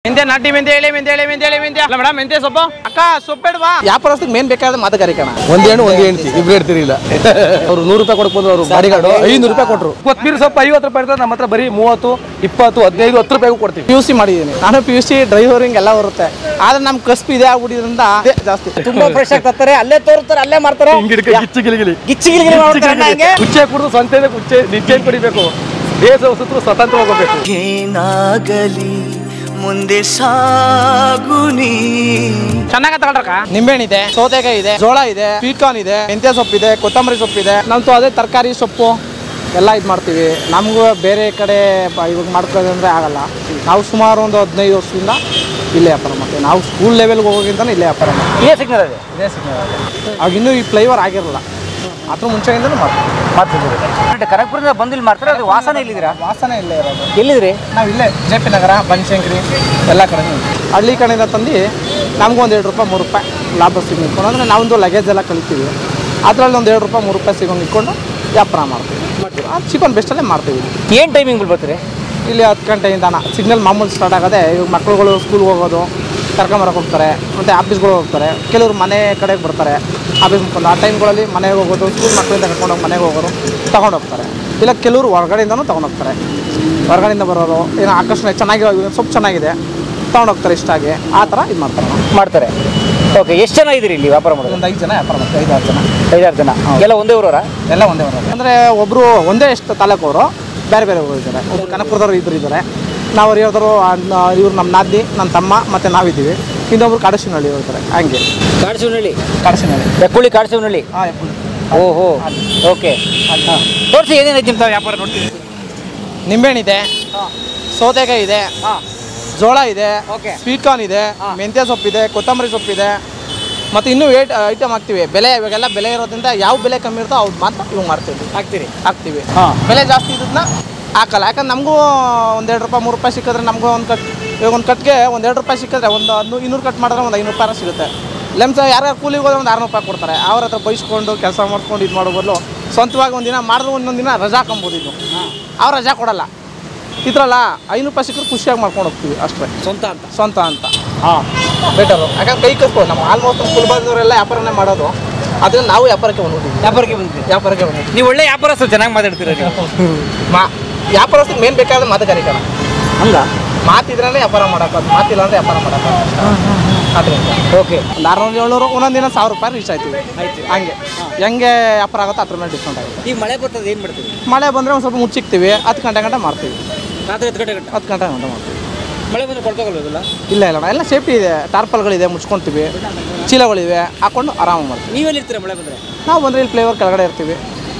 ಮೆಂತ್ಯ ನಾಟಿ ಮೆಂತ್ಯ ಎಳೆ ಮೆಂತ್ಯ ಎಳೆ ಮೆಂತ್ಯ ಎಳೆ ಮೆಂತ್ಯ ಅಲ್ಲ ಮೇಡಮ್ ಮೆಂತ್ಯ ಸೊಪ್ಪು ಅಕ್ಕ ಸೊಪ್ಪೆಡ್ವಾ ವ್ಯಾಪಾರಸ್ಥಕ್ಕೆ ಮೇನ್ ಬೇಕಾದ ಮಾತುಗಾರಿ ಕಣ ಒಂದ್ ಹೆಣ್ಣು ಒಂದ್ ಹೆಣ್ತಿ ಇಬ್ರು ಇರ್ತಿರಿಲ್ಲ ಅವ್ರು ನೂರು ರೂಪಾಯಿ ಕೊಡಕ್ ಬಂದ್ರು ಅವ್ರು ಬಾಡಿಗಾರ್ಡು ಐನೂರು ರೂಪಾಯಿ ಕೊಟ್ರು ಕೊತ್ಮೀರಿ ಸೊಪ್ಪು ಐವತ್ತು ರೂಪಾಯಿ ಇರ್ತದೆ ನಮ್ಮ ಹತ್ರ ಬರೀ ಮೂವತ್ತು ಇಪ್ಪತ್ತು ಹದಿನೈದು ಹತ್ತು ರೂಪಾಯಿಗೂ ಕೊಡ್ತೀವಿ ಪಿ ಯು ಸಿ ಮಾಡಿದ್ದೀನಿ ನಾನು ಪಿ ಯು ಸಿ ಡ್ರೈವರಿಂಗ್ ಎಲ್ಲ ಬರುತ್ತೆ ಆದ್ರೆ ನಮ್ ಕಸ್ಬ್ ಇದೆ ಆಗ್ಬಿಟ್ಟಿದ್ರಿಂದ ಅದೇ ಜಾಸ್ತಿ ತುಂಬಾ ಫ್ರೆಶ್ ಆಗಿ ತರ್ತಾರೆ ಅಲ್ಲೇ ತೋರ್ತಾರೆ ಅಲ್ಲೇ ಮಾಡ್ತಾರೆ ಹಿಂಗಿಡ್ಕ ಗಿಚ್ಚಿ ಗಿಲಿಗಿಲಿ ಗಿಚ್ಚಿ ಗಿಲಿಗಿಲಿ ಮಾಡ್ತಾರೆ ಅಣ್ಣ ಹಂಗೆ ಕುಚ್ಚೆ ಕುಡಿದು ಸಂತೆದೆ ಕುಚ್ಚೆ ನಿಚ್ಚೆ ಕುಡಿಬೇಕು ದೇಶ ಸುತ್ತಲೂ ಸ್ವತಂತ್ರ ಹೋಗಬೇಕು ಏನಾಗಲಿ ಮುಂದೆ ಸಾಗುನಿ ಚೆನ್ನಾಗ ತಗೊಳ್ರಕ್ಕ ನಿಂಬೆಹಣ್ಣು ಇದೆ ಸೌತೆಕಾಯಿ ಇದೆ ಜೋಳ ಇದೆ ಸ್ವೀಟ್ ಕಾರ್ನ್ ಇದೆ ಮೆಂತ್ಯ ಸೊಪ್ಪಿದೆ ಕೊತ್ತಂಬರಿ ಸೊಪ್ಪಿದೆ ನಮ್ದು ಅದೇ ತರಕಾರಿ ಸೊಪ್ಪು ಎಲ್ಲ ಇದು ಮಾಡ್ತೀವಿ ನಮಗೂ ಬೇರೆ ಕಡೆ ಬ- ಇವಾಗ ಮಾಡ್ಕೊಳ್ಳೋದಂದ್ರೆ ಆಗಲ್ಲ ನಾವು ಸುಮಾರು ಒಂದು ಹದಿನೈದು ವರ್ಷದಿಂದ ಇಲ್ಲೇ ವ್ಯಾಪಾರ ಮಾಡ್ತೀವಿ ನಾವು ಸ್ಕೂಲ್ ಲೆವೆಲ್ಗೆ ಹೋಗೋಕ್ಕಿಂತ ಇಲ್ಲೇ ವ್ಯಾಪಾರ ಮಾಡ್ತೀವಿ ಇದೇ ಸಿಗ್ನಲ್ ಇದೆ ಇದೇ ಸಿಗ್ನಲ್ ಆಗ ಇನ್ನೂ ಈ ಫ್ಲೈವರ್ ಆಗಿರಲ್ಲ ಅದ್ರ ಮುಂಚೆಯಿಂದಲೂ ಮಾಡ್ತೀವಿ ಕನಕಪುರದಿಂದ ಬಂದು ಇಲ್ಲಿ ಮಾಡ್ತಾರೆ ಅದು ವಾಸನೆ ಇಲ್ಲಿದ್ದೀರಾ ವಾಸನೆ ಇಲ್ಲೇ ಇರೋದು ಎಲ್ಲಿದ್ರಿ ನಾವು ಇಲ್ಲೇ ಜೆ ಪಿ ನಗರ ಬನಶಂಕರಿ ಎಲ್ಲ ಕಡೆ ಹಳ್ಳಿ ಕಡೆಯಿಂದ ತಂದು ನಮಗೂ ಒಂದು ಎರಡು ರೂಪಾಯಿ ಮೂರು ರೂಪಾಯಿ ಲಾಭ ಸಿಗ್ಕೊಂಡು ಅಂದರೆ ನಾವೊಂದು ಲಗೇಜ್ ಎಲ್ಲ ಕಳಿತೀವಿ ಅದರಲ್ಲಿ ಒಂದು ಎರಡು ರೂಪಾಯಿ ಮೂರು ರೂಪಾಯಿ ಸಿಗೋಂಗೆ ಇಟ್ಕೊಂಡು ವ್ಯಾಪಾರ ಮಾಡ್ತೀವಿ ಅದು ಚಿಕನ್ ಬೆಸ್ಟಲ್ಲೇ ಮಾಡ್ತೀವಿ ಏನ್ ಟೈಮಿಂಗ್ ಬರ್ತೀರಿ ಇಲ್ಲಿ ಹತ್ತು ಗಂಟೆಯಿಂದ ಸಿಗ್ನಲ್ ಮಾಮೂಲಿ ಸ್ಟಾರ್ಟ್ ಆಗೋದೆ ಇವಾಗ ಮಕ್ಕಳುಗಳು ಸ್ಕೂಲ್ಗೆ ಹೋಗೋದು ಕರ್ಕೊಂಬರಕ್ಕೆ ಹೋಗ್ತಾರೆ ಮತ್ತು ಆಫೀಸ್ಗಳು ಹೋಗ್ತಾರೆ ಕೆಲವರು ಮನೆ ಕಡೆಗೆ ಬರ್ತಾರೆ ಆಫೀಸ್ ಮುಖಂಡು ಆ ಟೈಮ್ಗಳಲ್ಲಿ ಮನೆಗೆ ಹೋಗೋದು ಸ್ಕೂಲ್ ಮಕ್ಕಳಿಂದ ಕರ್ಕೊಂಡು ಹೋಗಿ ಮನೆಗೆ ಹೋಗೋರು ತಗೊಂಡು ಹೋಗ್ತಾರೆ ಇಲ್ಲ ಕೆಲವರು ಹೊರಗಡೆಯಿಂದನೂ ತಗೊಂಡು ಹೋಗ್ತಾರೆ ಹೊರಗಡೆಯಿಂದ ಬರೋರು ಏನೋ ಆಕರ್ಷಣೆ ಚೆನ್ನಾಗಿರೋ ಸೊಪ್ಪು ಚೆನ್ನಾಗಿದೆ ತಗೊಂಡು ಹೋಗ್ತಾರೆ ಇಷ್ಟ ಆಗಿ ಆ ಥರ ಇದು ಮಾಡ್ತಾರೆ ನಾವು. ಮಾಡ್ತಾರೆ ಓಕೆ ಎಷ್ಟು ಜನ ಇದ್ದೀರಿ ಇಲ್ಲಿ ವ್ಯಾಪಾರ ಮಾಡೋದು ಒಂದು ಐದು ಜನ ವ್ಯಾಪಾರ ಮಾಡ್ತಾರೆ ಐದಾರು ಜನ ಐದಾರು ಜನ ಎಲ್ಲ ಒಂದೇ ಊರವರ ಎಲ್ಲ ಒಂದೇ ಬರೋದು ಅಂದರೆ ಒಬ್ಬರು ಒಂದೇ ಎಷ್ಟು ತಾಲೂಕವರು ಬೇರೆ ಬೇರೆ ಊರು ಇದ್ದಾರೆ ಒಬ್ರು ಕನಕಪುರದವ್ರು ಇಬ್ಬರು ಇದ್ದಾರೆ ನಾವು ಹರಿಯೋದ್ರು ಇವ್ರು ನಮ್ಮ ನಾದಿ ನನ್ನ ತಮ್ಮ ಮತ್ತು ನಾವಿದ್ದೀವಿ ಇನ್ನೊಬ್ರು ಕಾಡಶಿನಹಳ್ಳಿ ಇರ್ತಾರೆ ಹಂಗೆ ಕಾಡಸಿವನಹಳ್ಳಿ ಕಾಡಶಿನಹಳ್ಳಿ ಎಕ್ಕುಳಿ ಕಾಡಸಿವನಹಳ್ಳಿ ಹಾಂ ಓಹೋ ಓಕೆ ತೋರಿಸಿ ಏನೇನೈತಿ ನಿಮ್ಮ ವ್ಯಾಪಾರ ನೋಡ್ತೀವಿ ನಿಂಬೆಹಣ್ಣಿದೆ ಸೌತೆಕಾಯಿ ಇದೆ ಜೋಳ ಇದೆ Okay. ಸ್ವೀಟ್ ಕಾರ್ನ್ ಇದೆ ಮೆಂತ್ಯ ಸೊಪ್ಪಿದೆ ಕೊತ್ತಂಬರಿ ಸೊಪ್ಪಿದೆ ಮತ್ತು ಇನ್ನೂ ಏಟ್ ಐಟಮ್ ಹಾಕ್ತೀವಿ ಬೆಲೆ ಇವಾಗೆಲ್ಲ ಬೆಲೆ ಇರೋದ್ರಿಂದ ಯಾವ ಬೆಲೆ ಕಮ್ಮಿ ಇರ್ತೋ ಅವ್ರು ಮಾತ್ರ ಇವಾಗ ಮಾಡ್ತೀವಿ ಹಾಕ್ತೀರಿ ಹಾಕ್ತೀವಿ ಬೆಲೆ ಜಾಸ್ತಿ ಇದ್ದನ್ನ ಹಾಕಲ್ಲ ಯಾಕಂದ್ರೆ ನಮಗೂ ಒಂದೆರಡು ರೂಪಾಯಿ ಮೂರು ರೂಪಾಯಿ ಸಿಕ್ಕಿದ್ರೆ ನಮಗೂ ಒಂದು ಕಟ್ ಇವಾಗ ಒಂದು ಕಟ್ಗೆ ಒಂದು ಎರಡು ರೂಪಾಯಿ ಸಿಕ್ಕಿದ್ರೆ ಒಂದು ಹತ್ತು ಇನ್ನೂರು ಕಟ್ ಮಾಡಿದ್ರೆ ಒಂದು ಐನೂರು ರೂಪಾಯಿ ಸಿಗುತ್ತೆ ಲೆಮ್ಸ ಯಾರ್ಯಾರು ಕೂಲಿಗೆ ಹೋದ್ರೆ ಒಂದು ಆರುನೂರು ರೂಪಾಯಿ ಕೊಡ್ತಾರೆ ಅವ್ರ ಹತ್ರ ಬೈಸ್ಕೊಂಡು ಕೆಲಸ ಮಾಡ್ಕೊಂಡು ಇದು ಮಾಡೋ ಬದಲು ಸ್ವಂತವಾಗಿ ಒಂದು ದಿನ ಮಾಡಿದ್ರೆ ಒಂದೊಂದು ದಿನ ರಜಾ ಹಾಕೊಬೋದು ಇದು ಅವ್ರು ರಜಾ ಕೊಡಲ್ಲ ಇದ್ರಲ್ಲ ಐನೂರು ರೂಪಾಯಿ ಸಿಕ್ಕರೆ ಖುಷಿಯಾಗಿ ಮಾಡ್ಕೊಂಡು ಹೋಗ್ತೀವಿ ಅಷ್ಟೇ ಸ್ವಂತ ಅಂತ ಸ್ವಂತ ಅಂತ ಹಾಂ ಬೆಟರು ಯಾಕಂದ್ರೆ ಕೈ ಕಸ್ಬೋದು ನಮ್ಮ ಆಲ್ಮೋಸ್ಟ್ ಕುಲ್ಬಾದವರೆಲ್ಲ ವ್ಯಾಪಾರನೇ ಮಾಡೋದು ಅದರಿಂದ ನಾವು ವ್ಯಾಪಾರಕ್ಕೆ ಬಂದ್ಬಿಟ್ಟಿವಿ ವ್ಯಾಪಾರಕ್ಕೆ ಬಂದ್ರಿ ವ್ಯಾಪಾರಕ್ಕೆ ಬಂದ್ಬಿಟ್ಟು ನೀವು ಒಳ್ಳೆ ವ್ಯಾಪಾರಸ್ಥರು ಚೆನ್ನಾಗಿ ಮಾತಾಡ್ತೀರ ನೀವು ಮಾ ವ್ಯಾಪಾರಸ್ಥಕ್ಕೆ ಮೇನ್ ಬೇಕಾದ ಮಾತುಗಾರಿಕೆ ಹಂಗ ಮಾತಿದ್ರೇ ವ್ಯಾಪಾರ ಮಾಡೋಕ್ಕಾಗ ಮಾತಿಲ್ಲ ಅಂದ್ರೆ ವ್ಯಾಪಾರ ಮಾಡೋಕ್ಕಾಗ ಅದರಿಂದ ಓಕೆ ಒಂದು ಆರುನೂರು ಏಳ್ನೂರು ಒಂದೊಂದು ದಿನ ಸಾವಿರ ರೂಪಾಯಿ ರೀಚ್ ಆಯ್ತೀವಿ ಹಂಗೆ ಹೆಂಗೆ ವ್ಯಾಪಾರ ಆಗುತ್ತೋ ಅದ್ರ ಮೇಲೆ ಡಿಸ್ಕೌಂಟ್ ಆಗುತ್ತೆ ಈಗ ಮಳೆ ಬರ್ತದೆ ಏನು ಮಾಡ್ತೀವಿ ಮಳೆ ಬಂದರೆ ಒಂದು ಸ್ವಲ್ಪ ಮುಚ್ಚಿಕ್ತೀವಿ ಹತ್ತು ಗಂಟೆ ಗಂಟೆ ಮಾಡ್ತೀವಿ ರಾತ್ರಿ ಹತ್ತು ಗಂಟೆ ಗಂಟೆ ಹತ್ತು ಗಂಟೆ ಗಂಟೆ ಮಾಡ್ತೀವಿ ಮಳೆ ಬಂದ್ರೆ ಕೊಡ್ತೋಗಲ್ವಲ್ಲ ಇಲ್ಲ ಇಲ್ಲ ಅಣ್ಣ, ಎಲ್ಲ ಸೇಫ್ಟಿ ಇದೆ ಟಾರ್ಪಲ್ಗಳಿದೆ ಮುಚ್ಕೊಳ್ತೀವಿ ಚೀಲಗಳಿವೆ ಹಾಕೊಂಡು ಆರಾಮಾಗಿ ಮಾಡ್ತೀವಿ ನೀವೆಲ್ಲಿ ಇರ್ತೀರ ಮಳೆ ಬಂದರೆ ನಾವು ಬಂದರೆ ಇಲ್ಲಿ ಫ್ಲೇವರ್ ಕೆಳಗಡೆ ಇರ್ತೀವಿ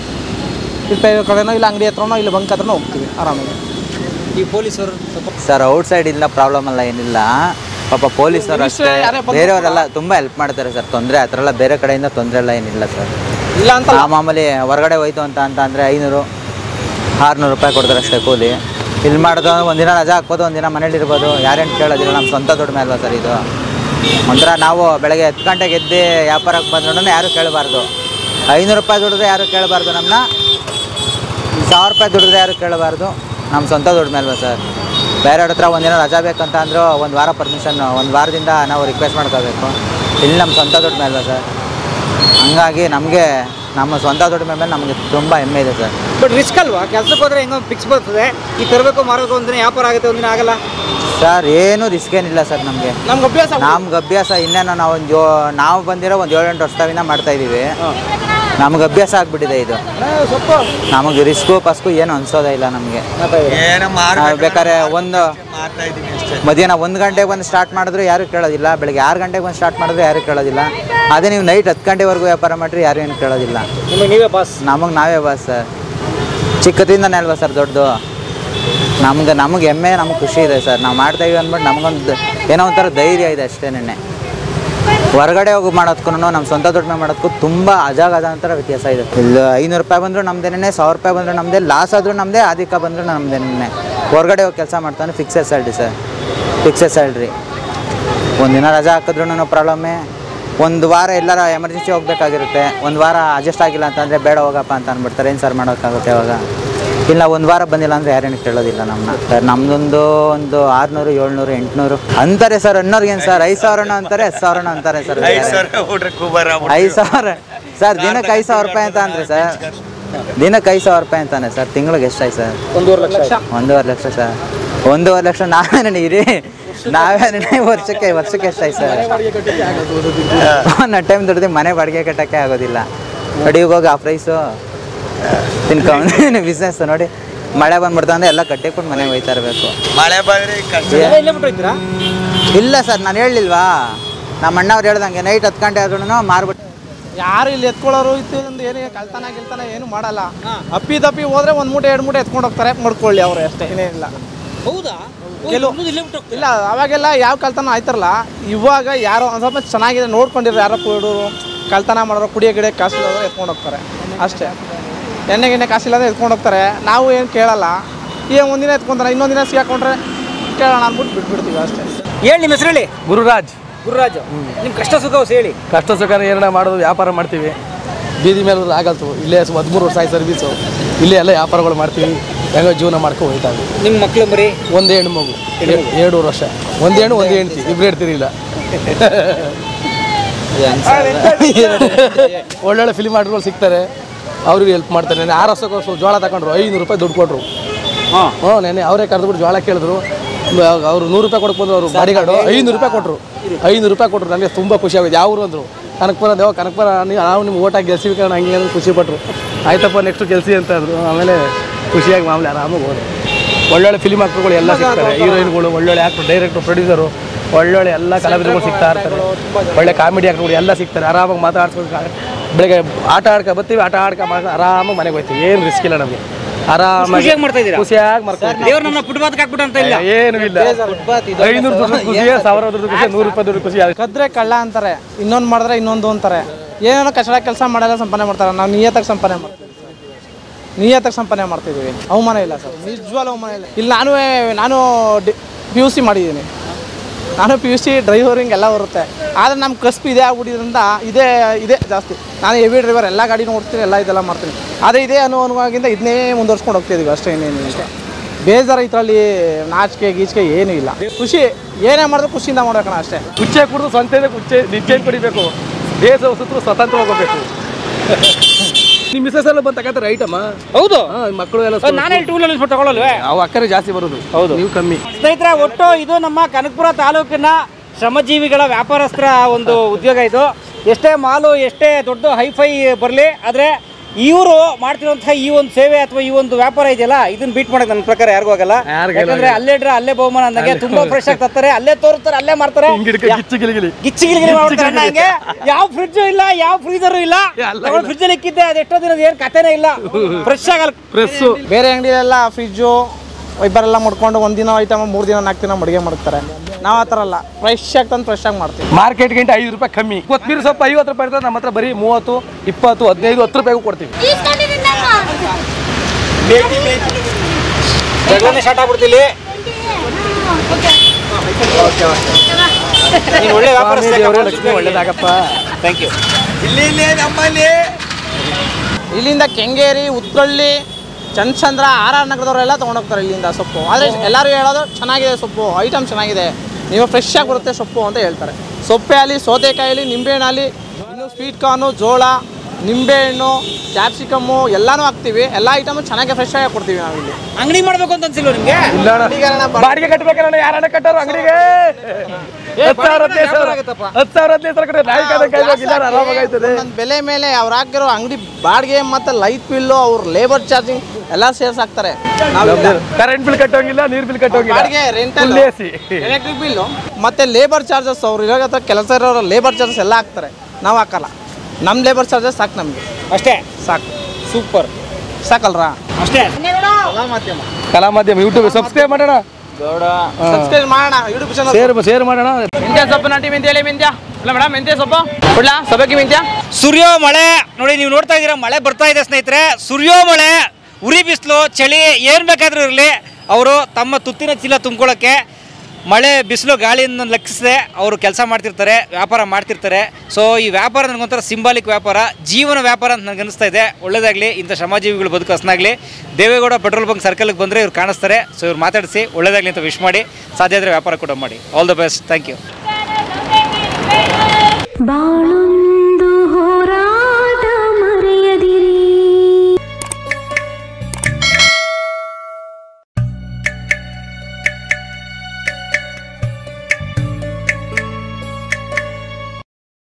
ಇಲ್ಲಿ ಫ್ಲೇವರ್ ಕಡೆನೋ ಇಲ್ಲ ಅಂಗಡಿ ಹತ್ರನೋ ಇಲ್ಲ ಬಂಕ್ ಹತ್ರನೋ ಹೋಗ್ತೀವಿ ಆರಾಮಾಗಿ ಈ ಪೊಲೀಸರು ಸ್ವಲ್ಪ ಸರ್ ಔಟ್ ಸೈಡ್ ಇಲ್ಲ ಪ್ರಾಬ್ಲಮ್ ಅಲ್ಲ ಏನಿಲ್ಲ ಪಾಪ ಪೊಲೀಸರು ಅಷ್ಟೇ ಯಾರೇ ಬಂದ್ರು ಬೇರೆಯವರೆಲ್ಲ ತುಂಬ ಹೆಲ್ಪ್ ಮಾಡ್ತಾರೆ ಸರ್ ತೊಂದರೆ ಆ ಥರ ಎಲ್ಲ ಬೇರೆ ಕಡೆಯಿಂದ ತೊಂದರೆ ಎಲ್ಲ ಏನಿಲ್ಲ ಸರ್ ಇಲ್ಲ ಅಂತ ನಾವು ಮಾಮೂಲಿ ಹೊರಗಡೆ ಹೋಯ್ತು ಅಂತ ಅಂತ ಅಂದರೆ ಐನೂರು ಆರುನೂರು ರೂಪಾಯಿ ಕೊಡ್ತಾರೆ ಅಷ್ಟೇ ಕೂಲಿ ಇಲ್ಲಿ ಮಾಡೋದು ಒಂದಿನ ರಜಾ ಹಾಕ್ಬೋದು ಒಂದಿನ ಮನೇಲಿ ಇರ್ಬೋದು ಯಾರೇನು ಕೇಳೋದಿಲ್ಲ ನಮ್ಮ ಸ್ವಂತ ದುಡಿಮೆ ಅಲ್ವಾ ಸರ್ ಇದು ಒಂಥರ ನಾವು ಬೆಳಗ್ಗೆ ಹತ್ತು ಗಂಟೆಗೆ ಎದ್ದು ವ್ಯಾಪಾರಕ್ಕೆ ಬಂದ್ರೂ ಯಾರು ಕೇಳಬಾರ್ದು ಐನೂರು ರೂಪಾಯಿ ದುಡಿದ್ರೆ ಯಾರು ಕೇಳಬಾರ್ದು ನಮ್ಮನ್ನ ಸಾವಿರ ರೂಪಾಯಿ ದುಡಿದ್ರೆ ಯಾರು ಕೇಳಬಾರ್ದು ನಮ್ಮ ಸ್ವಂತ ದುಡಿಮೆ ಅಲ್ವಾ ಸರ್ ಬೇರೆಯವ್ರ ಹತ್ರ ಒಂದಿನ ರಜಾ ಬೇಕಂತ ಅಂದರೂ ಒಂದು ವಾರ ಪರ್ಮಿಷನ್ ಒಂದು ವಾರದಿಂದ ನಾವು ರಿಕ್ವೆಸ್ಟ್ ಮಾಡ್ಕೋಬೇಕು ಇಲ್ಲಿ ನಮ್ಮ ಸ್ವಂತ ದುಡಿಮೆ ಅಲ್ವಾ ಸರ್ ಹಂಗಾಗಿ ನಮಗೆ ನಮ್ಮ ಸ್ವಂತ ದುಡಿಮೆ ಮೇಲೆ ನಮಗೆ ತುಂಬ ಹೆಮ್ಮೆ ಇದೆ ಸರ್ ಬಟ್ ರಿಸ್ಕ್ ಅಲ್ವಾ ಕೆಲ್ಸಕ್ಕೆ ಹೋದ್ರೆ ಹೆಂಗೋ ಫಿಕ್ಸ್ ಬರ್ತದೆ ಈ ತರಬೇಕು ಮಾರಬೇಕು ಒಂದಿನ ವ್ಯಾಪಾರ ಆಗುತ್ತೆ ಒಂದಿನ ಆಗಲ್ಲ ಸರ್ ಏನು ರಿಸ್ಕ್ ಏನಿಲ್ಲ ಸರ್ ನಮಗೆ ನಮ್ಗೆ ಅಭ್ಯಾಸ ನಮ್ಗೆ ಅಭ್ಯಾಸ ಇನ್ನೇನೋ ನಾವು ಒಂದು ಯೋ ನಾವು ಬಂದಿರೋ ಒಂದು ಏಳೆಂಟು ವರ್ಷದಿಂದ ಮಾಡ್ತಾ ಇದ್ದೀವಿ ನಮ್ಗೆ ಅಭ್ಯಾಸ ಆಗ್ಬಿಟ್ಟಿದೆ ಇದು ನಮಗೆ ರಿಸ್ಕು ಪಸ್ಕು ಏನು ಅನ್ಸೋದೇ ಇಲ್ಲ ನಮಗೆ ಬೇಕಾದ್ರೆ ಒಂದು ಮಧ್ಯಾಹ್ನ ಒಂದು ಗಂಟೆಗೆ ಬಂದು ಸ್ಟಾರ್ಟ್ ಮಾಡಿದ್ರು ಯಾರು ಕೇಳೋದಿಲ್ಲ ಬೆಳಗ್ಗೆ ಆರು ಗಂಟೆಗೆ ಬಂದು ಸ್ಟಾರ್ಟ್ ಮಾಡಿದ್ರು ಯಾರು ಕೇಳೋದಿಲ್ಲ ಅದೇ ನೀವು ನೈಟ್ ಹತ್ತು ಗಂಟೆವರೆಗೂ ವ್ಯಾಪಾರ ಮಾಡಿರಿ ಯಾರು ಏನು ಕೇಳೋದಿಲ್ಲ ನಿಮಗೆ ನೀವೇ ಬಾಸ್ ನಮಗೆ ನಾವೇ ಬಸ್ ಸರ್ ಚಿಕ್ಕದಿಂದನೇ ಅಲ್ವಾ ಸರ್ ದೊಡ್ಡದು ನಮ್ಗೆ ನಮಗೆ ಹೆಮ್ಮೆ ನಮ್ಗೆ ಖುಷಿ ಇದೆ ಸರ್ ನಾವು ಮಾಡ್ತಾ ಇದೀವಿ ಅಂದ್ಬಿಟ್ಟು ನಮಗೊಂದು ಏನೋ ಒಂಥರ ಧೈರ್ಯ ಇದೆ ಅಷ್ಟೇನೆ ಹೊರಗಡೆ ಹೋಗಿ ಮಾಡೋದಕ್ಕೂ ನಮ್ಮ ಸ್ವಂತ ದುಡಿಮೆ ಮಾಡೋದಕ್ಕೂ ತುಂಬ ಅಜಾಗದ ಅಂತರ ವ್ಯತ್ಯಾಸ ಇದೆ ಇಲ್ಲಿ ಐನೂರು ರೂಪಾಯಿ ಬಂದರೂ ನಮ್ದೇನೆ ಸಾವಿರ ರೂಪಾಯಿ ಬಂದರೂ ನಮ್ಮದೇ ಲಾಸ್ ಆದರೂ ನಮ್ಮದೇ ಅಧಿಕ ಬಂದರೂ ನಮ್ಮದೇನೆ ಹೊರಗಡೆ ಹೋಗಿ ಕೆಲಸ ಮಾಡ್ತಾನೆ fixed salary sir fixed salary ಒಂದಿನ ರಜಾ ಹಾಕಿದ್ರೂ ಪ್ರಾಬ್ಲಮ್ಮೇ ಒಂದು ವಾರ ಎಲ್ಲರ ಎಮರ್ಜೆನ್ಸಿ ಹೋಗ್ಬೇಕಾಗಿರುತ್ತೆ ಒಂದು ವಾರ ಅಡ್ಜಸ್ಟ್ ಆಗಿಲ್ಲ ಅಂತಂದರೆ ಬೇಡ ಹೋಗಪ್ಪ ಅಂತ ಅಂದ್ಬಿಡ್ತಾರೆ ಏನು ಸರ್ ಮಾಡೋಕ್ಕಾಗುತ್ತೆ ಅವಾಗ ಇಲ್ಲ ಒಂದು ವಾರ ಬಂದಿಲ್ಲ ಅಂದರೆ ಯಾರೇನು ಕೇಳೋದಿಲ್ಲ ನಮ್ಮನ್ನ ಸರ್ ನಮ್ದೊಂದು ಒಂದು ಆರುನೂರು ಏಳ್ನೂರು ಎಂಟುನೂರು ಅಂತಾರೆ ಸರ್ ಅನ್ನೋರ್ಗೇನು ಸರ್ ಐದು ಸಾವಿರನ ಅಂತಾರೆ ಹತ್ತು ಸಾವಿರನ ಅಂತಾರೆ ಸರ್ ಐದು ಸಾವಿರ ಸರ್ ದಿನಕ್ಕೆ ಐದು ಸಾವಿರ ರೂಪಾಯಿ ಅಂತ ಅಂದ್ರೆ ಸರ್ ದಿನಕ್ಕೆ ಐದು ಸಾವಿರ ರೂಪಾಯಿ ಅಂತಾನೆ ಸರ್ ತಿಂಗಳಿಗೆ ಎಷ್ಟಾಯ್ತು ಸರ್ ಒಂದೂವರೆ ಲಕ್ಷ ಒಂದೂವರೆ ಲಕ್ಷ ಸರ್ ಒಂದೂವರೆ ಲಕ್ಷ ನಾವೇನೇ ಇರಿ ನಾವೇನೇ ವರ್ಷಕ್ಕೆ ವರ್ಷಕ್ಕೆ ಎಷ್ಟಾಯ್ತು ಸರ್ ಒಂದು ಟೈಮ್ ದುಡ್ದು ಮನೆ ಬಾಡಿಗೆ ಕಟ್ಟಕ್ಕೆ ಆಗೋದಿಲ್ಲ ನೋಡಿ ಇವಾಗ ಆ ಪ್ರೈಸು ತಿನ್ಕೊಂಡು ಬಿಸ್ನೆಸ್ ನೋಡಿ ಮಳೆ ಬಂದ್ಬಿಡ್ತಾ ಅಂದ್ರೆ ಎಲ್ಲ ಕಟ್ಟಿಕೊಂಡು ಮನೆಗೆ ಹೋಯ್ತಾ ಇರಬೇಕು ಮಳೆ ಬಂದ್ರೆ ಕಷ್ಟ ಇಲ್ಲೇ ಬಿಟ್ಟು ಹೋಗ್ತೀರಾ ಇಲ್ಲ ಸರ್ ನಾನು ಹೇಳಿಲ್ವಾ ನಮ್ಮ ಅಣ್ಣವ್ರು ಹೇಳ್ದಂಗೆ ನೈಟ್ ಹತ್ತು ಗಂಟೆ ಆದ್ರೂ ಮಾರ್ಬಿಟ್ಟು ಯಾರು ಇಲ್ಲಿ ಎತ್ಕೊಳ್ಳೋರು ಇತ್ತಿಂದ ಏನು ಕಳ್ತನ ಗಿಲ್ತನ ಏನು ಮಾಡಲ್ಲ ಅಪ್ಪಿ ತಪ್ಪಿ ಹೋದ್ರೆ ಒಂದು ಮೂಟೆ ಎರಡು ಮೂಟೆ ಎತ್ಕೊಂಡು ಹೋಗ್ತಾರೆ ಮಾಡ್ಕೊಳ್ಳಿ ಅವರು ಅಷ್ಟೇ ಏನೇನಿಲ್ಲ ಹೌದಾ ಕೆಲವು ಇಲ್ಲೇ ಬಿಟ್ಟು ಹೋಗ್ತೀರಾ ಇಲ್ಲ ಅವಾಗೆಲ್ಲ ಯಾವ ಕಳ್ತನ ಆಯ್ತಾರಲ್ಲ ಇವಾಗ ಯಾರೋ ಒಂದು ಸ್ವಲ್ಪ ಚೆನ್ನಾಗಿದೆ ನೋಡ್ಕೊಂಡಿರೋ ಯಾರೋ ಕುಡಿಯೋರು ಕಳ್ತನ ಮಾಡೋರು ಕುಡಿಯೋ ಗಿಡ ಕಾಸಿಲ್ಲದ್ರು ಎತ್ಕೊಂಡು ಹೋಗ್ತಾರೆ ಅಷ್ಟೇ ಎಣ್ಣೆ ಗಿಣ್ಣೆ ಕಾಸಿಲ್ಲ ಅಂದ್ರೆ ಎತ್ಕೊಂಡು ಹೋಗ್ತಾರೆ ನಾವು ಏನು ಕೇಳಲ್ಲ ಈಗ ಒಂದಿನ ಎತ್ಕೊಂತಾರೆ ಇನ್ನೊಂದು ದಿನ ಸಿಗಾಕೊಂಡ್ರೆ ಕೇಳೋಣ ಅಂದ್ಬಿಟ್ಟು ಬಿಟ್ಬಿಡ್ತೀವಿ ಅಷ್ಟೇ ಹೇಳಿ ನಿಮ್ಮ ಹೆಸರು ಹೇಳಿ ಗುರುರಾಜ್ ಗುರುರಾಜು ನಿಮ್ಮ ಕಷ್ಟ ಸುಖ ಹೇಳಿ ಕಷ್ಟ ಸುಖನ ಏನಾರ ಮಾಡೋದು ವ್ಯಾಪಾರ ಮಾಡ್ತೀವಿ ಬೀದಿ ಮೇಲೆ ಹೋದ್ರೆ ಆಗಲ್ತು ಇಲ್ಲೇ ಹದಿಮೂರು ವರ್ಷ ಆಯ್ತು ಸರ್ವೀಸು ಇಲ್ಲೇ ಎಲ್ಲ ವ್ಯಾಪಾರಗಳು ಮಾಡ್ತೀವಿ ಹೆಂಗೋ ಜೀವನ ಮಾಡ್ಕೊಂಡು ಹೋಯ್ತಾ ಇದ್ದೀವಿ ನಿಮ್ಮ ಮಕ್ಳು ಮರಿ ಒಂದು ಹೆಣ್ಣು ಮಗು ಎರಡು ವರ್ಷ ಒಂದು ಹೆಣ್ಣು ಒಂದು ಹೆಣ್ತಿ ಇಬ್ರು ಹೇಳ್ತಿರಿಲ್ಲ ಒಳ್ಳೊಳ್ಳೆ ಫಿಲ್ಮ್ ಆರ್ಟ್ಗಳು ಸಿಗ್ತಾರೆ ಅವ್ರಿಗೆ ಹೆಲ್ಪ್ ಮಾಡ್ತಾರೆ ನೆನೆ ಆರು ವರ್ಷಕ್ಕೆ ಸ್ವಲ್ಪ ಜೋಳ ತಗೊಂಡ್ರು ಐನೂರು ರೂಪಾಯಿ ದುಡ್ಡು ಕೊಟ್ಟರು ಹ್ಞೂ ನೆನೆ ಅವರೇ ಕರೆದ್ಬಿಟ್ಟು ಜೋಳ ಕೇಳಿದ್ರು ಅವರು ನೂರು ರೂಪಾಯಿ ಕೊಡಕ್ಕೆ ಬಂದ್ರು ಅವರು ಬಾಡಿಗಾರ್ಡು ಐನೂರು ರೂಪಾಯಿ ಕೊಟ್ಟರು ಐನೂರು ರೂಪಾಯಿ ಕೊಟ್ಟರು ನನಗೆ ತುಂಬ ಖುಷಿ ಆಗಿದೆ ಯಾವ ಊರು ಅಂದರು ಕನಕಪುರ ದೇವ ಕನಕಪುರ ನೀವು ನಾವು ನಿಮ್ಗೆ ಓಟಾಗಿ ಗೆಲ್ಸಿವಿ ಕಾರಣ ಹಂಗೆ ಅಂತ ಖುಷಿ ಪಟ್ಟರು ಆಯ್ತಪ್ಪ ನೆಕ್ಸ್ಟ್ ಗೆಲ್ಸಿ ಅಂತ ಅಂದರು ಆಮೇಲೆ ಖುಷಿಯಾಗಿ ಮಾಮೂಲಿ ಆರಾಮಾಗಿ ಹೋದೆ ಒಳ್ಳೊಳ್ಳೆ ಫಿಲ್ಮ್ ಆಕ್ಟರ್ಗಳು ಎಲ್ಲ ಸಿಗ್ತಾರೆ ಹೀರೋಯಿನ್ಗಳು ಒಳ್ಳೊಳ್ಳೆ ಆಕ್ಟರ್ ಡೈರೆಕ್ಟರ್ ಪ್ರೊಡ್ಯೂಸರು ಒಳ್ಳೊಳ್ಳೆ ಎಲ್ಲ ಕಲಾವಿದರುಗಳು ಸಿಗ್ತಾ ಇರ್ತಾರೆ ಒಳ್ಳೆ ಕಾಮಿಡಿ ಆಕ್ಟರ್ಗಳು ಎಲ್ಲ ಸಿಗ್ತಾರೆ ಆರಾಮಾಗಿ ಮಾತಾಡ್ಸ್ಕೊಂಡು ಬೆಳಗ್ಗೆ ಆಟ ಆಡ್ಕ ಬರ್ತೀವಿ ಆಟ ಆಡ್ಕ ಮಾಡ್- ಆರಾಮಾಗಿ ಮನೆಗೆ ಹೋಗ್ತೀವಿ ಏನು ರಿಸ್ಕ್ ಇಲ್ಲ ನಮಗೆ ಆರಾಮಾಗಿ ಖುಷಿಯಾಗಿ ಮಾಡ್ತಾ ಇದ್ದೀರಾ? ಖುಷಿಯಾಗಿ ಮಾಡ್ಕೊಂಡು ದೇವ್ರು ನಮ್ಮ ಫುಟ್ಪಾತ್ಗೆ ಹಾಕ್ಬಿಟ್ಟು ಅಂತ ಇಲ್ಲ ಏನು ಇಲ್ಲ ಐನೂರು ದುಡ್ಡು ಖುಷಿ ಸಾವಿರ ದುಡ್ಡು ಖುಷಿ ನೂರು ರೂಪಾಯಿ ದುಡ್ಡು ಖುಷಿ ಕದ್ರೆ ಕಳ್ಳ ಅಂತಾರೆ ಇನ್ನೊಂದು ಮಾಡಿದ್ರೆ ಇನ್ನೊಂದು ಅಂತಾರೆ ಏನೇನೋ ಕಚಡ ಕೆಲಸ ಮಾಡಲ್ಲ ಸಂಪಾದನೆ ಮಾಡ್ತಾರೆ ನಾವು ನಿಯತ್ತಾಗಿ ಸಂಪಾದನೆ ಮಾಡ್ತೀವಿ ನಿಯತ್ತಾಗಿ ಸಂಪಾದನೆ ಮಾಡ್ತಿದ್ದೀವಿ ಅವಮಾನ ಇಲ್ಲ ಸರ್ ನಿಜವಾದ ಅವಮಾನ ಇಲ್ಲ ಇಲ್ಲಿ ನಾನು ನಾನು ಡಿ ಪಿ ಯು ಸಿ ಮಾಡಿದ್ದೀನಿ ನಾನು ಪಿ ಯು ಸಿ ಡ್ರೈವರಿಂಗ್ ಎಲ್ಲ ಬರುತ್ತೆ ಆದರೆ ನಮ್ಮ ಕಸ್ಬ್ ಇದೇ ಆಗ್ಬಿಟ್ಟಿದ್ರಿಂದ ಇದೇ ಇದೆ ಜಾಸ್ತಿ ನಾನು ಹೆವಿ ಡ್ರೈವರ್ ಎಲ್ಲ ಗಾಡಿನೂ ಓಡ್ತೀನಿ ಎಲ್ಲ ಇದೆಲ್ಲ ಮಾಡ್ತೀನಿ ಆದರೆ ಇದೇ ಅನ್ನೋ ಅನುಭವದಿಂದ ಇದನ್ನೇ ಮುಂದುವರ್ಸ್ಕೊಂಡು ಹೋಗ್ತಿದ್ದೀವಿ ಅಷ್ಟೇ ಇನ್ನೇನು ಅಷ್ಟೇ ಬೇಜಾರು ಇದರಲ್ಲಿ ನಾಚಿಕೆ ಗೀಚಿಕೆ ಏನೂ ಇಲ್ಲ ಖುಷಿ ಏನೇ ಮಾಡಿದ್ರು ಖುಷಿಯಿಂದ ಮಾಡ್ಬೇಕಣ್ಣ ಅಷ್ಟೇ ಕುಚ್ಚೆ ಕುಡಿದು ಸ್ವಂತ ಕುಚ್ಚೆ ನಿಚ್ಚೆ ಕುಡಿಬೇಕು ದೇಶ ಸುತ್ತಲೂ ಸ್ವತಂತ್ರ ಹೋಗಬೇಕು ನಿಮ್ಮ ಮಿಸಸ್ ಎಲ್ಲ ಬಂದು ತಗೋತಾರೆ ಐಟಮ ಹೌದು ಮಕ್ಕಳು ಎಲ್ಲ ನಾನೇ ಟೂ ವೀಲರ್ ಇಸ್ಬಿಟ್ಟು ತಗೊಳ್ಳಲ್ವೇ ಅವು ಅಕ್ಕರೆ ಜಾಸ್ತಿ ಬರೋದು ಹೌದು ನೀವು ಕಮ್ಮಿ ಸ್ನೇಹಿತರೆ ಒಟ್ಟು ಇದು ನಮ್ಮ ಕನಕಪುರ ತಾಲೂಕಿನ ಶ್ರಮಜೀವಿಗಳ ವ್ಯಾಪಾರಸ್ಥರ ಒಂದು ಉದ್ಯೋಗ ಇದು ಎಷ್ಟೇ ಮಾಲು ಎಷ್ಟೇ ದೊಡ್ಡ ಹೈಫೈ ಬರಲಿ ಆದರೆ ಇವರು ಮಾಡ್ತಿರುವಂತಹ ಈ ಒಂದು ಸೇವೆ ಅಥವಾ ಈ ಒಂದು ವ್ಯಾಪಾರ ಇದೆಯಲ್ಲ ಇದನ್ನ ಬೀಟ್ ಮಾಡಕ್ ನನ್ನ ಪ್ರಕಾರ ಯಾರಿಗೂ ಆಗಲ್ಲ ಯಾರಿಗೂ ಯಾಕಂದ್ರೆ ಅಲ್ಲೇ ಡ್ರ ಅಲ್ಲೇ ಬಹುಮಾನ ಅಂದಂಗೆ ತುಂಬಾ ಫ್ರೆಶ್ ಆಗಿ ತರ್ತಾರೆ ಅಲ್ಲೇ ತೋರ್ತಾರೆ ಅಲ್ಲೇ ಮಾಡ್ತಾರೆ ಹಿಂಗಿಡ್ಕ ಗಿಚ್ಚಿ ಗಿಲಿಗಿಲಿ ಗಿಚ್ಚಿ ಗಿಲಿಗಿಲಿ ಮಾಡ್ತಾರೆ ಅಣ್ಣ ಹಂಗೆ ಯಾವ ಫ್ರಿಡ್ಜ್ ಇಲ್ಲ ಯಾವ ಫ್ರೀಜರು ಇಲ್ಲ ಫ್ರಿಡ್ಜ್ ಅಲ್ಲಿ ಇಕ್ಕಿದ್ದೆ ಅದು ಎಷ್ಟೋ ದಿನದ ಏನ್ ಕಥೆನೇ ಇಲ್ಲ ಫ್ರೆಶ್ ಆಗಲ್ಲ ಪ್ರೆಸ್ಸು ಬೇರೆ ಅಂಗಡಿಯೆಲ್ಲ ಫ್ರಿಜ್ಜು ವೈಪರೆಲ್ಲ ಮಾಡ್ಕೊಂಡು ಒಂದಿನ ಐಟಮ್ ಮೂರು ದಿನ ನಾಲ್ಕು ದಿನ ಮಡಿಗೆ ಮಾಡ್ತಾರೆ ನಾವು ಆ ಥರ ಅಲ್ಲ ಫ್ರೆಶ್ ಆಗಿ ತಂದು ಫ್ರೆಶ್ ಆಗಿ ಮಾಡ್ತೀವಿ ಮಾರ್ಕೆಟ್ಗಿಂತ ಐದು ರೂಪಾಯಿ ಕಮ್ಮಿ ಕೊತ್ತಂಬರಿ ಸೊಪ್ಪು ಐವತ್ತು ರೂಪಾಯಿ ಇರ್ತದೆ ನಮ್ಮ ಹತ್ರ ಬರೀ ಮೂವತ್ತು ಇಪ್ಪತ್ತು ಹದಿನೈದು ಹತ್ತು ರೂಪಾಯಿಗೂ ಕೊಡ್ತೀವಿ ಜಗಳನೇ ಸ್ಟಾರ್ಟ್ ಆಗ್ಬಿಡ್ತಿಲ್ಲಿ ನೀನು ಒಳ್ಳೆ ವ್ಯಾಪಾರಸ್ಥೆ ಸ್ವಾಮಿ ದೇವರೇ ಲಕ್ಷ್ಮಿ ಒಳ್ಳೇದಾಗಪ್ಪ ಥ್ಯಾಂಕ್ ಯು ಇಲ್ಲಿ ಇಲ್ಲಿ ನಮ್ಮಲ್ಲಿ ಇಲ್ಲಿಂದ ಕೆಂಗೇರಿ ಉತ್ಕಳ್ಳಿ ಚಂದ್ರಚಂದ್ರ ಆರ್ ಆರ್ ನಗರದವರೆಲ್ಲ ತೊಗೊಂಡೋಗ್ತಾರೆ ಇಲ್ಲಿಂದ ಸೊಪ್ಪು ಆದರೆ ಎಲ್ಲರೂ ಹೇಳೋದು ಚೆನ್ನಾಗಿದೆ ಸೊಪ್ಪು ಐಟಮ್ ಚೆನ್ನಾಗಿದೆ ನೀವು ಫ್ರೆಶ್ ಆಗಿ ಬರುತ್ತೆ ಸೊಪ್ಪು ಅಂತ ಹೇಳ್ತಾರೆ ಸೊಪ್ಪೆ ಆಗಲಿ ಸೌತೆಕಾಯಲ್ಲಿ ನಿಂಬೆಹಣ್ಣಲ್ಲಿ ಇನ್ನು ಸ್ವೀಟ್ ಕಾರ್ನು ಜೋಳ ನಿಂಬೆಹಣ್ಣು ಕ್ಯಾಪ್ಸಿಕಮ್ಮು ಎಲ್ಲನೂ ಹಾಕ್ತೀವಿ ಎಲ್ಲ ಐಟಮು ಚೆನ್ನಾಗಿ ಫ್ರೆಶ್ ಆಗಿ ಕೊಡ್ತೀವಿ ನಾವು ಇಲ್ಲಿ ಅಂಗಡಿ ಮಾಡ್ಬೇಕು ಅಂತ ಅನ್ಸಿಲ್ವ ನಿಮ್ಗೆ ಇಲ್ಲ ಅಣ್ಣ. ಬಾಡಿಗೆ ಕಟ್ಟಬೇಕಣ್ಣ ಯಾರಣ್ಣ ಕಟ್ಟಾರು ಅಂಗಡಿಗೆ ಹತ್ತು ಸಾವಿರ ಹದಿನೈದು ಸಾವಿರ ಹತ್ತು ಸಾವಿರ ಹದಿನೈದು ಸಾವಿರ ಕಟ್ಟೆ ನಾಯಿ ಕಾದ ಕಾಯ್ಬೇಕಿಲ್ಲ ಆರಾಮಾಗಾಯ್ತದೆ ಒಂದೊಂದು ಬೆಲೆ ಮೇಲೆ ಅವ್ರು ಹಾಕಿರೋ ಅಂಗಡಿ ಬಾಡಿಗೆ ಮತ್ತು ಲೈಟ್ ಬಿಲ್ಲು ಅವ್ರ ಲೇಬರ್ ಚಾರ್ಜಿಂಗ್ ಎಲ್ಲ ಸೇರ್ಸ್ ಹಾಕ್ತಾರೆ ನಾವು ಕರೆಂಟ್ ಬಿಲ್ ಕಟ್ಟೋಂಗಿಲ್ಲ ನೀರ್ ಬಿಲ್ ಕಟ್ಟೋಂಗಿಲ್ಲ ಬಾಡಿಗೆ rental Full AC. Electric bill ಮತ್ತೆ ಲೇಬರ್ ಚಾರ್ಜಸ್ ಅವ್ರು ಇರೋ ಹತ್ರ ಕೆಲಸ ಇರೋರು ಲೇಬರ್ ಚಾರ್ಜಸ್ ಎಲ್ಲ ಹಾಕ್ತಾರೆ ನಾವು ಹಾಕಲ್ಲ ನಮ್ಮ ಲೇಬರ್ ಚಾರ್ಜಸ್ ಸಾಕು ನಮಗೆ ಅಷ್ಟೇ ಸಾಕು ಸೂಪರ್ ಸಾಕಲ್ರಾ ಅಷ್ಟೇ ಕಲಾ ಮಾಧ್ಯಮ ಯೂಟ್ಯೂಬ್ ಸಬ್ಸ್ಕ್ರೈಬ್ ಮಾಡೋಣ ಸಬ್ಸ್ಕ್ರೈಬ್ ಮಾಡೋಣ ಯೂಟ್ಯೂಬ್ ಚಾನಲ್ ಶೇರ್ ಶೇರ್ ಮಾಡೋಣ ಮೆಂತ್ಯ ಸೊಪ್ಪು ನಾಟಿ ಮೆಂತ್ಯ ಎಲೆ ಮೆಂತ್ಯ ಇಲ್ಲ ಮೇಡಮ್ ಮೆಂತ್ಯ ಸೊಪ್ಪು ಕೊಡ್ಲಾ ಸೊಪ್ಪಕ್ಕಿ ಮೆಂತ್ಯ ಸುರಿಯೋ ಮಳೆ ನೋಡಿ ನೀವು ನೋಡ್ತಾ ಇದ್ದೀರಾ ಮಳೆ ಬರ್ತಾ ಇದೆ ಸ್ನೇಹಿತರೆ ಸುರಿಯೋ ಮಳೆ ಉರಿ ಬಿಸಿಲು ಚಳಿ ಏನು ಬೇಕಾದರೂ ಇರಲಿ ಅವರು ತಮ್ಮ ತುತ್ತಿನ ಚೀಲ ತುಂಬ್ಕೊಳ್ಳೋಕ್ಕೆ ಮಳೆ ಬಿಸಿಲು ಗಾಳಿಯನ್ನು ಲೆಕ್ಕಿಸದೆ ಅವರು ಕೆಲಸ ಮಾಡ್ತಿರ್ತಾರೆ ವ್ಯಾಪಾರ ಮಾಡ್ತಿರ್ತಾರೆ ಸೊ ಈ ವ್ಯಾಪಾರ ನನಗೊಂಥರ ಸಿಂಬಾಲಿಕ್ ವ್ಯಾಪಾರ ಜೀವನ ವ್ಯಾಪಾರ ಅಂತ ನನಗೆ ಅನಿಸ್ತಾ ಇದೆ ಒಳ್ಳೇದಾಗಲಿ ಇಂಥ ಶ್ರಮಜೀವಿಗಳು ಬದುಕು ಹಸನಾಗಲಿ ದೇವೇಗೌಡ ಪೆಟ್ರೋಲ್ ಬಂಕ್ ಸರ್ಕಲ್ಗೆ ಬಂದರೆ ಇವ್ರು ಕಾಣಿಸ್ತಾರೆ ಸೊ ಇವ್ರು ಮಾತಾಡಿಸಿ ಒಳ್ಳೇದಾಗಲಿ ಅಂತ ವಿಶ್ ಮಾಡಿ ಸಾಧ್ಯ ಆದರೆ ವ್ಯಾಪಾರ ಕೂಡ ಮಾಡಿ all the best thank you ಬಾಳ